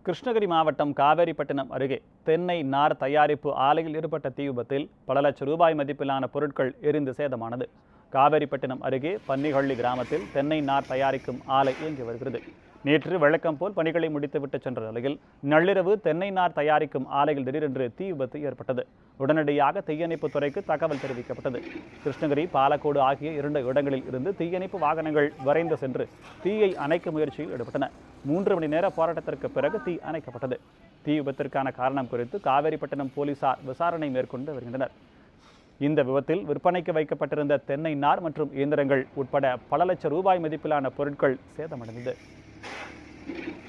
கிருஷ்ணகிரி மாவட்டம் காவேரிப்பட்டினம் அருகே தென்னை நார் தயாரிப்பு ஆலையில் ஏற்பட்ட தீ விபத்தில் பல லட்சம் ரூபாய் மதிப்பிலான பொருட்கள் எரிந்து சேதமானது காவேரிப்பட்டினம் அருகே பன்னிகள்ளி கிராமத்தில் தென்னை நார் தயாரிக்கும் ஆலை இயங்கி வருகிறது நேற்று வழக்கம் போல் பணிகளை முடித்துவிட்டு சென்ற நிலையில் நள்ளிரவு தென்னை நார் தயாரிக்கும் ஆலையில் திடீரென்று தீ விபத்து ஏற்பட்டது உடனடியாக தீயணைப்பு துறைக்கு தகவல் தெரிவிக்கப்பட்டது கிருஷ்ணகிரி பாலக்கோடு ஆகிய இரண்டு இடங்களில் இருந்து தீயணைப்பு வாகனங்கள் விரைந்து சென்று தீயை அணைக்கும் முயற்சியில் ஈடுபட்டன மூன்று மணி நேர போராட்டத்திற்கு பிறகு தீ அணைக்கப்பட்டது தீ விபத்திற்கான காரணம் குறித்து காவேரிப்பட்டினம் போலீசார் விசாரணை மேற்கொண்டு வருகின்றனர் இந்த விபத்தில் விற்பனைக்கு வைக்கப்பட்டிருந்த தென்னை நார் மற்றும் இயந்திரங்கள் உட்பட பல லட்சம் ரூபாய் மதிப்பிலான பொருட்கள் சேதமடைந்தது